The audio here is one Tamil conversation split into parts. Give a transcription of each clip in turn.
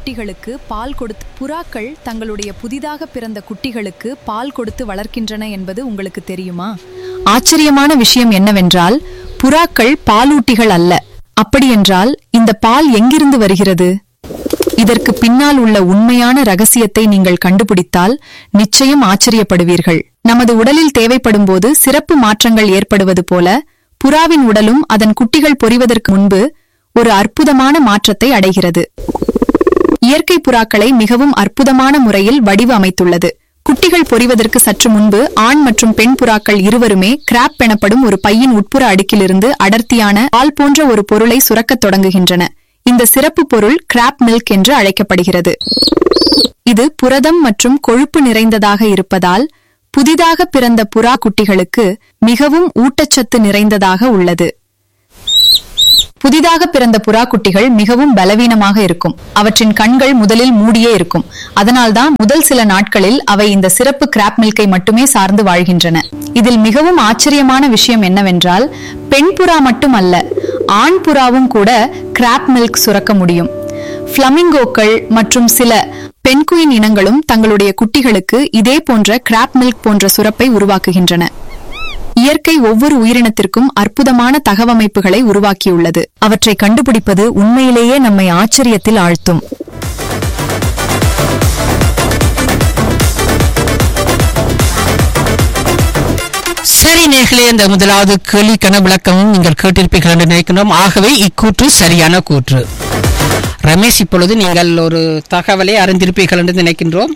குட்டிகளுக்கு பால் கொடுத்து புறாக்கள் தங்களுடைய புதிதாக பிறந்த குட்டிகளுக்கு பால் கொடுத்து வளர்க்கின்றன என்பது உங்களுக்கு தெரியுமா ஆச்சரியமான விஷயம் என்னவென்றால் புறாக்கள் பாலூட்டிகள் அல்ல அப்படியென்றால் இந்த பால் எங்கிருந்து வருகிறது இதற்கு பின்னால் உள்ள உண்மையான ரகசியத்தை நீங்கள் கண்டுபிடித்தால் நிச்சயம் ஆச்சரியப்படுவீர்கள் நமது உடலில் தேவைப்படும் போது சிறப்பு மாற்றங்கள் ஏற்படுவது போல புறாவின் உடலும் அதன் குட்டிகள் பொரிவதற்கு முன்பு ஒரு அற்புதமான மாற்றத்தை அடைகிறது இயற்கை புறாக்களை மிகவும் அற்புதமான முறையில் வடிவமைத்துள்ளது குட்டிகள் பொரிவதற்கு சற்று முன்பு ஆண் மற்றும் பெண் புறாக்கள் இருவருமே கிராப் எனப்படும் ஒரு பையின் உட்புற அடுக்கிலிருந்து அடர்த்தியான பால் போன்ற ஒரு பொருளை சுரக்கத் தொடங்குகின்றன இந்த சிறப்பு பொருள் கிராப் மில்க் என்று அழைக்கப்படுகிறது இது புரதம் மற்றும் கொழுப்பு நிறைந்ததாக இருப்பதால் புதிதாக பிறந்த புறா குட்டிகளுக்கு மிகவும் ஊட்டச்சத்து நிறைந்ததாக உள்ளது புதிதாக பிறந்த புறா குட்டிகள் மிகவும் பலவீனமாக இருக்கும் அவற்றின் கண்கள் முதலில் மூடியே இருக்கும் அதனால்தான் முதல் சில நாட்களில் அவை இந்த சிறப்பு கிராப் மில்கை மட்டுமே சார்ந்து வாழ்கின்றன இதில் மிகவும் ஆச்சரியமான விஷயம் என்னவென்றால் பெண் புறா மட்டுமல்ல ஆண் புறாவும் கூட கிராப் மில்க் சுரக்க முடியும் பிளமிங்கோக்கள் மற்றும் சில பெண்குயின் இனங்களும் தங்களுடைய குட்டிகளுக்கு இதே போன்ற கிராப் மில்க் போன்ற சுரப்பை உருவாக்குகின்றன இயற்கை ஒவ்வொரு உயிரினத்திற்கும் அற்புதமான தகவமைப்புகளை உருவாக்கியுள்ளது அவற்றை கண்டுபிடிப்பது உண்மையிலேயே நம்மை ஆச்சரியத்தில் ஆழ்த்தும் சரி நேர்களே இந்த முதலாவது கேள்விக்கான விளக்கமும் நீங்கள் கேட்டிருப்பீர்கள் என்று நினைக்கிறோம் ஆகவே இக்கூற்று சரியான கூற்று ரமேஷ் இப்பொழுது நீங்கள் ஒரு தகவலை அறிந்திருப்பீர்கள் என்று நினைக்கின்றோம்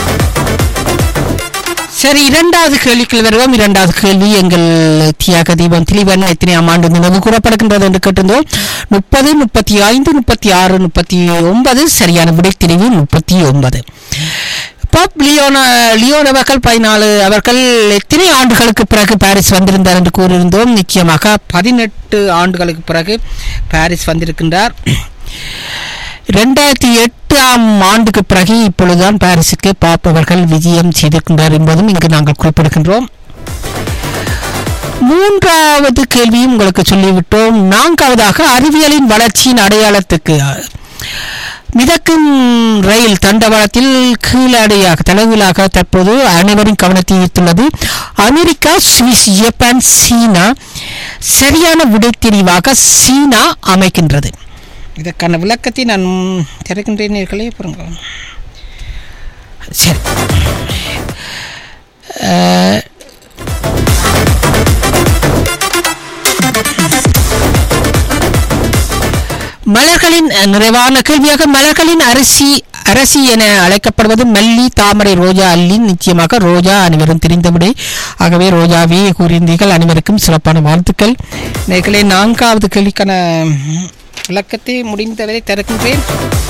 சரி இரண்டாவது கேள்விக்குள் வருவோம் இரண்டாவது கேள்வி எங்கள் தியாக தீபம் திலீபன் எத்தனையாம் ஆண்டு நினைவு கூறப்படுகின்றது என்று கேட்டிருந்தோம் முப்பது முப்பத்தி ஐந்து முப்பத்தி ஆறு முப்பத்தி ஒன்பது சரியான விடை தெரிவு முப்பத்தி ஒன்பது பாப் லியோன லியோன் அவர்கள் பதினாலு அவர்கள் எத்தனை ஆண்டுகளுக்கு பிறகு பாரிஸ் வந்திருந்தார் என்று கூறியிருந்தோம் நிச்சயமாக பதினெட்டு ஆண்டுகளுக்கு பிறகு பாரிஸ் வந்திருக்கின்றார் ரெண்டாயிரத்தி எட்டாம் ஆண்டுக்கு பிறகு இப்பொழுதுதான் பாரிஸுக்கு பாப் அவர்கள் விஜயம் செய்திருக்கின்றார் என்பதும் இங்கு நாங்கள் குறிப்பிடுகின்றோம் மூன்றாவது கேள்வியும் உங்களுக்கு சொல்லிவிட்டோம் நான்காவதாக அறிவியலின் வளர்ச்சியின் அடையாளத்துக்கு மிதக்கும் ரயில் தண்டவாளத்தில் கீழடையாக தலைவிலாக தற்போது அனைவரின் கவனத்தை ஈர்த்துள்ளது அமெரிக்கா சுவிஸ் ஜப்பான் சீனா சரியான விடை தெரிவாக சீனா அமைக்கின்றது இதற்கான விளக்கத்தை நான் திறக்கின்றேன் நேர்களே பாருங்க சரி அஹ், மலர்களின் நிறைவான கேள்வியாக மலர்களின் அரிசி அரசி என அழைக்கப்படுவது மல்லி தாமரை ரோஜா அல்லி நிச்சயமாக ரோஜா அனைவரும் தெரிந்தபடி ஆகவே ரோஜாவே கூறியிருந்தீர்கள் அனைவருக்கும் சிறப்பான வாழ்த்துக்கள் நேர்களே நான்காவது கேள்விக்கான ம், விளக்கத்தை முடிந்தவரை திறக்கின்றேன்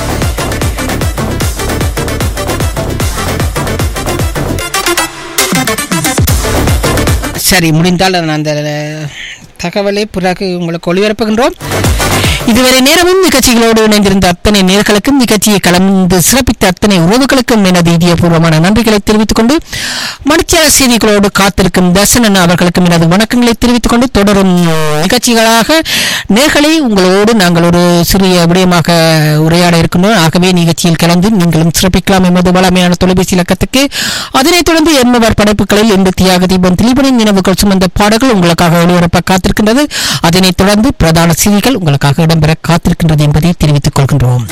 சரி முடிந்தால் நான் அந்த தகவலை பிறகு உங்களுக்கு ஒளிபரப்புகின்றோம் இதுவரை நேரமும் நிகழ்ச்சிகளோடு இணைந்திருந்த அத்தனை நேர்களுக்கும் நிகழ்ச்சியை கலந்து சிறப்பித்த அத்தனை உறவுகளுக்கும் எனது இதயபூர்வமான நன்றிகளை தெரிவித்துக் கொண்டு மணிச்சார செய்திகளோடு காத்திருக்கும் தர்சனன் அவர்களுக்கும் எனது வணக்கங்களை தெரிவித்துக் கொண்டு தொடரும் நிகழ்ச்சிகளாக நேர்களை உங்களோடு நாங்கள் ஒரு சிறிய விடயமாக உரையாட இருக்கின்றோம் ஆகவே நிகழ்ச்சியில் கலந்து நீங்களும் சிறப்பிக்கலாம் எமது வளமையான தொலைபேசி இலக்கத்துக்கு அதனைத் தொடர்ந்து எண்ணுவர் படைப்புகளில் இன்று தியாக தீபம் திலீபனின் நினைவுகள் சுமந்த பாடல்கள் உங்களுக்காக ஒளிபரப்ப காத்திருக்கின்றது அதனைத் தொடர்ந்து பிரதான செய்திகள் உங்களுக்காக இடம்பெற காத்திருக்கின்றது என்பதை தெரிவித்துக் கொள்கின்றோம்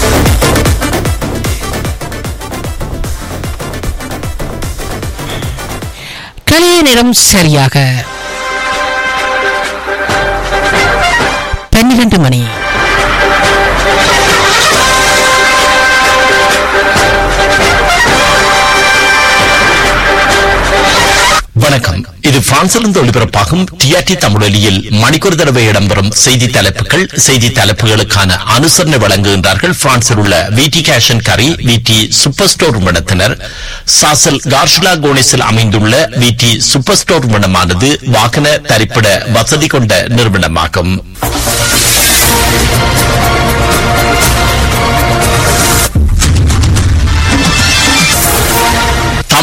கலைய நேரம் சரியாக பன்னிரண்டு மணி வணக்கம் இது பிரான்சிலிருந்து ஒளிபரப்பாகும் டிஆர்டி தமிழொலியில் மணிக்கொரு தடவை இடம்பெறும் செய்தி தலைப்புகள் செய்தி தலைப்புகளுக்கான அனுசரணை வழங்குகின்றார்கள் பிரான்சில் உள்ள விடி கேஷன் கரி விடி சூப்பர் ஸ்டோர் நிறுவனத்தினர் சாசல் கார்ஷுலா கோனிஸில் அமைந்துள்ள விடி சூப்பர் ஸ்டோர் நிறுவனமானது வாகன தரிப்பிட வசதி கொண்ட நிறுவனமாகும்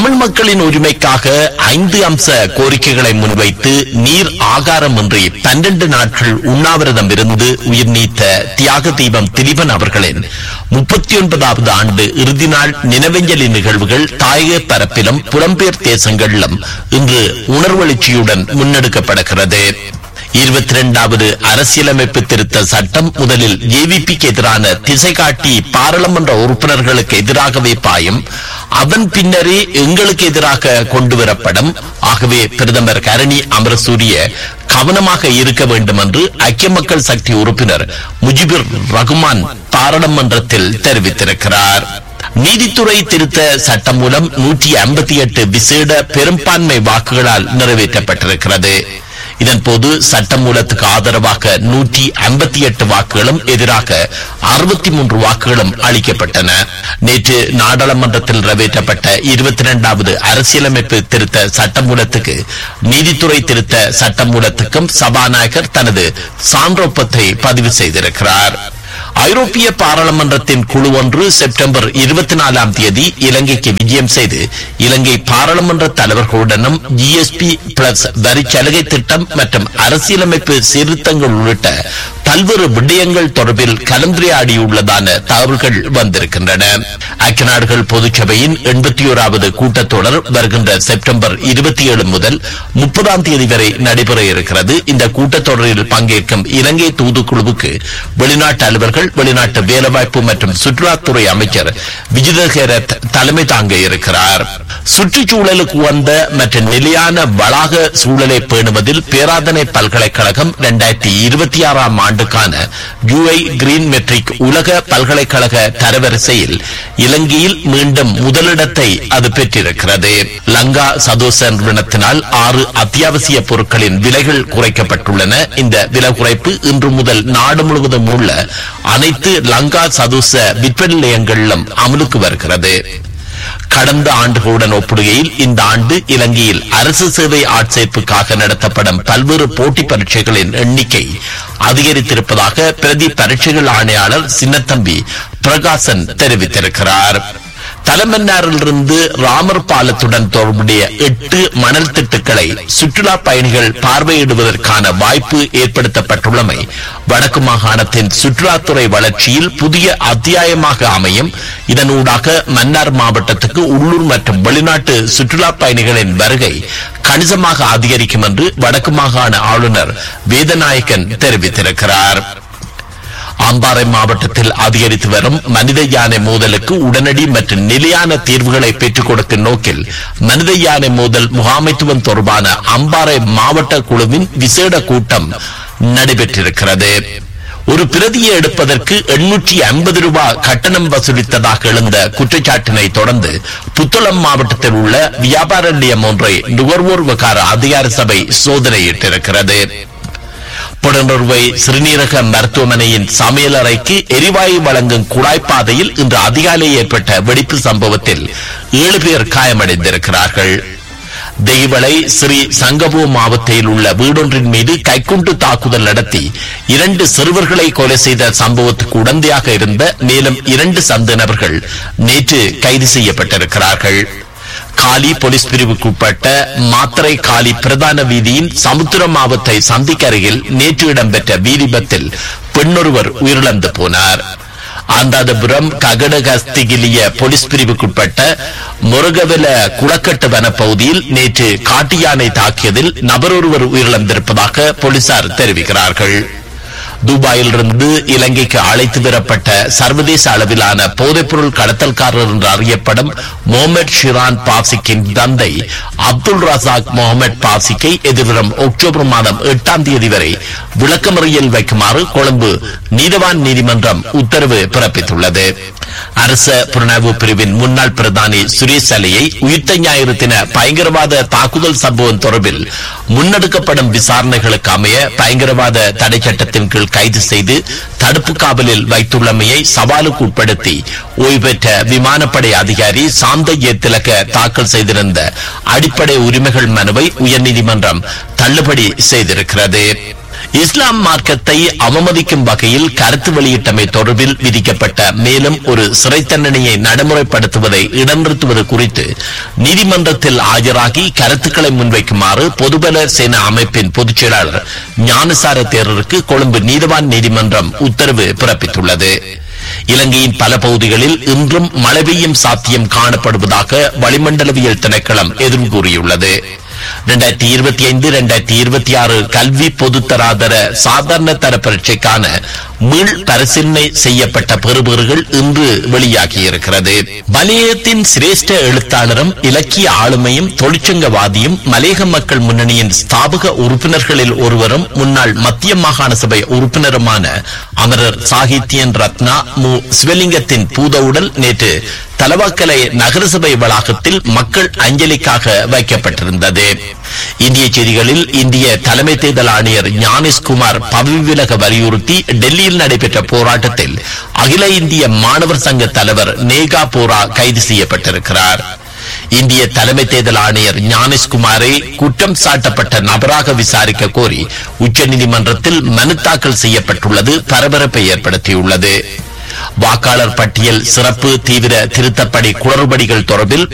தமிழ் மக்களின் உரிமைக்காக ஐந்து அம்ச கோரிக்கைகளை முன்வைத்து நீர் ஆகாரமின்றி பன்னெண்டு நாட்கள் உண்ணாவிரதம் இருந்து உயிர் நீத்த தியாக தீபம் திலீபன் அவர்களின் முப்பத்தி ஒன்பதாவது ஆண்டு இறுதி நாள் நினைவஞ்சலி நிகழ்வுகள் தாயக பரப்பிலும் புலம்பெயர் தேசங்களிலும் இன்று உணர்வெழுச்சியுடன் முன்னெடுக்கப்படுகிறது இருபத்தி இரண்டாவது அரசியலமைப்பு திருத்த சட்டம் முதலில் ஏவிபிக்கு எதிரான திசை காட்டி பாராளுமன்ற உறுப்பினர்களுக்கு எதிராகவே பாயும் அதன் பின்னரே எங்களுக்கு எதிராக கொண்டு வரப்படும் ஆகவே பிரதமர் கரணி அமரசூரிய கவனமாக இருக்க வேண்டும் என்று ஐக்கிய மக்கள் சக்தி உறுப்பினர் முஜிபுர் ரகுமான் பாராளுமன்றத்தில் தெரிவித்திருக்கிறார் நீதித்துறை திருத்த சட்டம் மூலம் நூற்றி ஐம்பத்தி எட்டு விசேட பெரும்பான்மை வாக்குகளால் நிறைவேற்றப்பட்டிருக்கிறது இதன்போது சட்டமூலத்துக்கு ஆதரவாக நூற்றி ஐம்பத்தி எட்டு வாக்குகளும் எதிராக அறுபத்தி மூன்று வாக்குகளும் அளிக்கப்பட்டன நேற்று நாடாளுமன்றத்தில் நிறைவேற்றப்பட்ட இருபத்தி இரண்டாவது அரசியலமைப்பு திருத்த சட்டமூலத்துக்கு நீதித்துறை திருத்த சட்டமூலத்துக்கும் சபாநாயகர் தனது சான்றொப்பத்தை பதிவு செய்திருக்கிறார் ஐரோப்பிய பாராளுமன்றத்தின் குழு ஒன்று செப்டம்பர் இருபத்தி நாலாம் தேதி இலங்கைக்கு விஜயம் செய்து இலங்கை பாராளுமன்ற தலைவர்களுடனும் ஜிஎஸ்பி பிளஸ் வரி சலுகை திட்டம் மற்றும் அரசியலமைப்பு சீர்திருத்தங்கள் உள்ளிட்ட பல்வேறு விடயங்கள் தொடர்பில் கலந்துரையாடியுள்ளதான தகவல்கள் வந்திருக்கின்றன ஐக்கிய நாடுகள் பொதுச்சபையின் எண்பத்தி ஓராவது கூட்டத்தொடர் வருகின்ற செப்டம்பர் இருபத்தி ஏழு முதல் முப்பதாம் தேதி வரை நடைபெற இருக்கிறது இந்த கூட்டத்தொடரில் பங்கேற்கும் இலங்கை தூதுக்குழுவுக்கு வெளிநாட்டு அலுவலர்கள் வெளிநாட்டு வேலைவாய்ப்பு மற்றும் சுற்றுலாத்துறை அமைச்சர் விஜிதஹேரத் தலைமை தாங்க இருக்கிறார் சுற்றுச்சூழலுக்கு உகந்த மற்றும் நிலையான வளாக சூழலை பேணுவதில் பேராதனை பல்கலைக்கழகம் இரண்டாயிரத்தி இருபத்தி ஆறாம் ஆண்டுக்கான யூஐ கிரீன் மெட்ரிக் உலக பல்கலைக்கழக தரவரிசையில் இலங்கையில் மீண்டும் முதலிடத்தை அது பெற்றிருக்கிறது லங்கா சதோச நிறுவனத்தினால் ஆறு அத்தியாவசிய பொருட்களின் விலைகள் குறைக்கப்பட்டுள்ளன இந்த விலை குறைப்பு இன்று முதல் நாடு முழுவதும் உள்ள அனைத்து லங்கா சதோச விற்பனை நிலையங்களிலும் அமலுக்கு வருகிறது கடந்த ஆண்டுகளுடன் ஒப்பிடுகையில் இந்த ஆண்டு இலங்கையில் அரசு சேவை ஆட்சேர்ப்புக்காக நடத்தப்படும் பல்வேறு போட்டி பரீட்சைகளின் எண்ணிக்கை அதிகரித்திருப்பதாக பிரதி பரீட்சைகள் ஆணையாளர் சின்னத்தம்பி பிரகாசன் தெரிவித்திருக்கிறார் தலைமன்னாரிலிருந்து ராமர் பாலத்துடன் தொடர்புடைய எட்டு மணல் திட்டுக்களை சுற்றுலா பயணிகள் பார்வையிடுவதற்கான வாய்ப்பு ஏற்படுத்தப்பட்டுள்ளமை வடக்கு மாகாணத்தின் சுற்றுலாத்துறை வளர்ச்சியில் புதிய அத்தியாயமாக அமையும் இதனூடாக மன்னார் மாவட்டத்துக்கு உள்ளூர் மற்றும் வெளிநாட்டு சுற்றுலா பயணிகளின் வருகை கணிசமாக அதிகரிக்கும் என்று வடக்கு மாகாண ஆளுநர் வேதநாயகன் தெரிவித்திருக்கிறார் அம்பாறை மாவட்டத்தில் அதிகரித்து வரும் மனித யானை மோதலுக்கு உடனடி மற்றும் நிலையான தீர்வுகளை பெற்றுக் கொடுக்கும் நோக்கில் மனித யானை மோதல் முகாமைத்துவம் தொடர்பான அம்பாறை மாவட்ட குழுவின் விசேட கூட்டம் நடைபெற்றிருக்கிறது ஒரு பிரதியை எடுப்பதற்கு எண்ணூற்றி ஐம்பது ரூபாய் கட்டணம் வசூலித்ததாக எழுந்த குற்றச்சாட்டினை தொடர்ந்து புத்தளம் மாவட்டத்தில் உள்ள வியாபார நிலையம் ஒன்றை நுகர்வோர் விவகார அதிகார சபை சோதனையிட்டிருக்கிறது புடனுர்வை சிறுநீரக மருத்துவமனையின் சமையலறைக்கு எரிவாயு வழங்கும் குழாய்ப்பாதையில் இன்று அதிகாலை ஏற்பட்ட வெடிப்பு சம்பவத்தில் ஏழு பேர் காயமடைந்திருக்கிறார்கள் தெய்வளை ஸ்ரீ சங்கபூ மாவட்டத்தில் உள்ள வீடொன்றின் மீது கைக்குண்டு தாக்குதல் நடத்தி இரண்டு சிறுவர்களை கொலை செய்த சம்பவத்துக்கு உடந்தையாக இருந்த மேலும் இரண்டு சந்த நபர்கள் நேற்று கைது செய்யப்பட்டிருக்கிறார்கள் காலி போலீஸ் பிரிவுக்குட்பட்ட மாத்திரை காலி பிரதான வீதியின் சமுத்திர மாவத்தை சந்திக்கு அருகில் நேற்று இடம்பெற்ற வீதிபத்தில் பெண்ணொருவர் உயிரிழந்து போனார் ஆந்தாதபுரம் ககடகஸ்திகிலிய போலீஸ் பிரிவுக்குட்பட்ட முருகவெல குளக்கட்டு வன பகுதியில் நேற்று காட்டு யானை தாக்கியதில் நபரொருவர் உயிரிழந்திருப்பதாக போலீசார் தெரிவிக்கிறார்கள் துபாயிலிருந்து இலங்கைக்கு அழைத்து வரப்பட்ட சர்வதேச அளவிலான போதைப்பொருள் கடத்தல்காரர் என்று அறியப்படும் முகமது ஷிரான் பாசிக்கின் தந்தை அப்துல் ரசாக் முகமது பாசிக்கை எதிர்வரும் அக்டோபர் மாதம் எட்டாம் தேதி வரை விளக்கமறியல் வைக்குமாறு கொழும்பு நீதவான் நீதிமன்றம் உத்தரவு பிறப்பித்துள்ளது அரச புலனாய்வு பிரிவின் முன்னாள் பிரதானி சுரேஷ் அலையை உயிர்த்த ஞாயிறு தின பயங்கரவாத தாக்குதல் சம்பவம் தொடர்பில் முன்னெடுக்கப்படும் விசாரணைகளுக்கு அமைய பயங்கரவாத தடை சட்டத்தின் கீழ் கைது செய்து தடுப்பு காவலில் வைத்துள்ளமையை சவாலுக்கு உட்படுத்தி ஓய்வு பெற்ற விமானப்படை அதிகாரி சாந்த ஏத்திலக்க தாக்கல் செய்திருந்த அடிப்படை உரிமைகள் மனுவை உயர்நீதிமன்றம் தள்ளுபடி செய்திருக்கிறது இஸ்லாம் மார்க்கத்தை அவமதிக்கும் வகையில் கருத்து வெளியிட்டமை தொடர்பில் விதிக்கப்பட்ட மேலும் ஒரு சிறை தண்டனையை நடைமுறைப்படுத்துவதை இடநிறுத்துவது குறித்து நீதிமன்றத்தில் ஆஜராகி கருத்துக்களை முன்வைக்குமாறு பொதுபல சேனா அமைப்பின் பொதுச் செயலாளர் ஞானசார தேரருக்கு கொழும்பு நீதவான் நீதிமன்றம் உத்தரவு பிறப்பித்துள்ளது இலங்கையின் பல பகுதிகளில் இன்றும் மழை பெய்யும் சாத்தியம் காணப்படுவதாக வளிமண்டலவியல் திணைக்களம் எதிர்வு கூறியுள்ளது இரண்டாயிரத்தி இருபத்தி ஐந்து இரண்டாயிரத்தி இருபத்தி ஆறு கல்வி பொதுத்தராதர சாதாரண தர பரீட்சைக்கான மீள் பரிசீலனை செய்யப்பட்ட பெறுபேறுகள் இன்று வெளியாகியிருக்கிறது மலையகத்தின் சிரேஷ்ட எழுத்தாளரும் இலக்கிய ஆளுமையும் தொழிற்சங்கவாதியும் மலையக மக்கள் முன்னணியின் ஸ்தாபக உறுப்பினர்களில் ஒருவரும் முன்னாள் மத்திய மாகாண சபை உறுப்பினருமான அமரர் சாகித்யன் ரத்னா மு சிவலிங்கத்தின் பூதவுடல் நேற்று தலவாக்கலை நகரசபை வளாகத்தில் மக்கள் அஞ்சலிக்காக வைக்கப்பட்டிருந்தது இந்திய செய்திகளில் இந்திய தலைமை தேர்தல் ஆணையர் ஞானேஷ்குமார் பதவி விலக வலியுறுத்தி டெல்லியில் நடைபெற்ற போராட்டத்தில் அகில இந்திய மாணவர் சங்க தலைவர் நேகா போரா கைது செய்யப்பட்டிருக்கிறார் இந்திய தலைமை தேர்தல் ஆணையர் ஞானேஷ்குமாரை குற்றம் சாட்டப்பட்ட நபராக விசாரிக்க கோரி உச்சநீதிமன்றத்தில் மனு தாக்கல் செய்யப்பட்டுள்ளது பரபரப்பை ஏற்படுத்தியுள்ளது வாக்காளர் பட்டியல் சிறப்பு தீவிர திருத்தப்படி குளறுபடிகள் தொடர்பில்